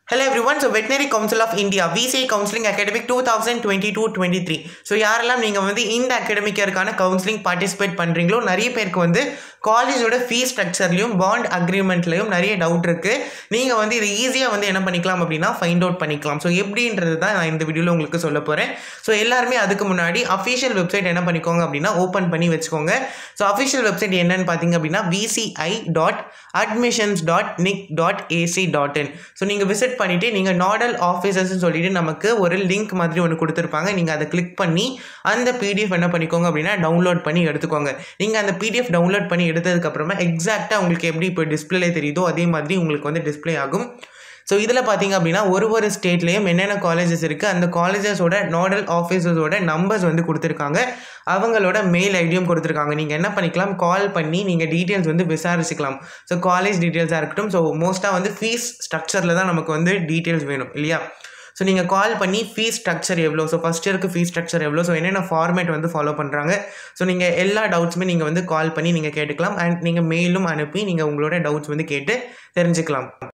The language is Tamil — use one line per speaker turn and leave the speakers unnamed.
Hello everyone, so Veterinary Council of India, VCA Counseling Academic 2022-23. So யாரெல்லாம் நீங்கள் வந்து இந்த அகாடமிக் இயருக்கான கவுன்சிலிங் பார்ட்டிசிபேட் பண்ணுறீங்களோ நிறைய பேருக்கு வந்து காலேஜோட ஃபீஸ் ஸ்ட்ரக்சர்லையும் பாண்ட் அக்ரிமெண்ட்லையும் நிறைய டவுட் இருக்குது நீங்கள் வந்து இதை ஈஸியாக வந்து என்ன பண்ணிக்கலாம் அப்படின்னா ஃபைண்ட் அவுட் பண்ணிக்கலாம் ஸோ எப்படின்றது தான் நான் இந்த வீடியோவில் உங்களுக்கு சொல்ல போகிறேன் ஸோ எல்லாருமே அதுக்கு முன்னாடி அஃபிஷியல் வெப்சைட் என்ன பண்ணிக்கோங்க அப்படின்னா ஓப்பன் பண்ணி வச்சுக்கோங்க ஸோ அஃபிஷியல் வெப்சைட் என்னன்னு பார்த்தீங்க அப்படின்னா VCI dot admissions dot nic dot AC dot in so நீங்கள் விசிட் பண்ணிவிட்டு நீங்கள் நாடல் ஆஃபீஸர்ஸ்னு சொல்லிட்டு நமக்கு ஒரு லிங்க் மாதிரி ஒன்று கொடுத்துருப்பாங்க நீங்கள் அதை கிளிக் பண்ணி அந்த பிடிஎஃப் என்ன பண்ணிக்கோங்க அப்படின்னா டவுன்லோட் பண்ணி எடுத்துக்கோங்க நீங்கள் அந்த பிடிஎஃப் டவுன்லோட் பண்ணி எடுத்ததுக்கப்புறமா எக்ஸாக்டாக உங்களுக்கு எப்படி இப்போ டிஸ்பிளே தெரியுதோ அதே மாதிரி உங்களுக்கு வந்து டிஸ்பிளே ஆகும் ஸோ இதில் பார்த்தீங்க அப்படின்னா ஒரு ஒரு ஸ்டேட்லேயும் என்னென்ன காலேஜஸ் இருக்குது அந்த காலேஜஸோட நோடல் ஆஃபீஸர்ஸோட நம்பர்ஸ் வந்து கொடுத்துருக்காங்க அவங்களோட மெயில் ஐடியும் கொடுத்துருக்காங்க நீங்கள் என்ன பண்ணிக்கலாம் கால் பண்ணி நீங்கள் டீட்டெயில்ஸ் வந்து விசாரிச்சுக்கலாம் ஸோ காலேஜ் டீட்டெயில்ஸாக இருக்கட்டும் ஸோ மோஸ்ட்டாக வந்து ஃபீஸ் ஸ்ட்ரக்சரில் தான் நமக்கு வந்து டீட்டெயில்ஸ் வேணும் இல்லையா ஸோ நீங்கள் கால் பண்ணி ஃபீஸ் ஸ்ட்ரக்சர் எவ்வளோ ஸோ ஃபஸ்ட் இயருக்கு ஃபீஸ் ஸ்ட்ரக்சர் எவ்வளோ ஸோ என்னென்ன ஃபார்மேட் வந்து ஃபாலோ பண்ணுறாங்க ஸோ நீங்கள் எல்லா டவுட்ஸுமே நீங்கள் வந்து கால் பண்ணி நீங்கள் கேட்டுக்கலாம் அண்ட் நீங்கள் மெயிலும் அனுப்பி நீங்கள் உங்களோட டவுட்ஸ் வந்து கேட்டு தெரிஞ்சுக்கலாம்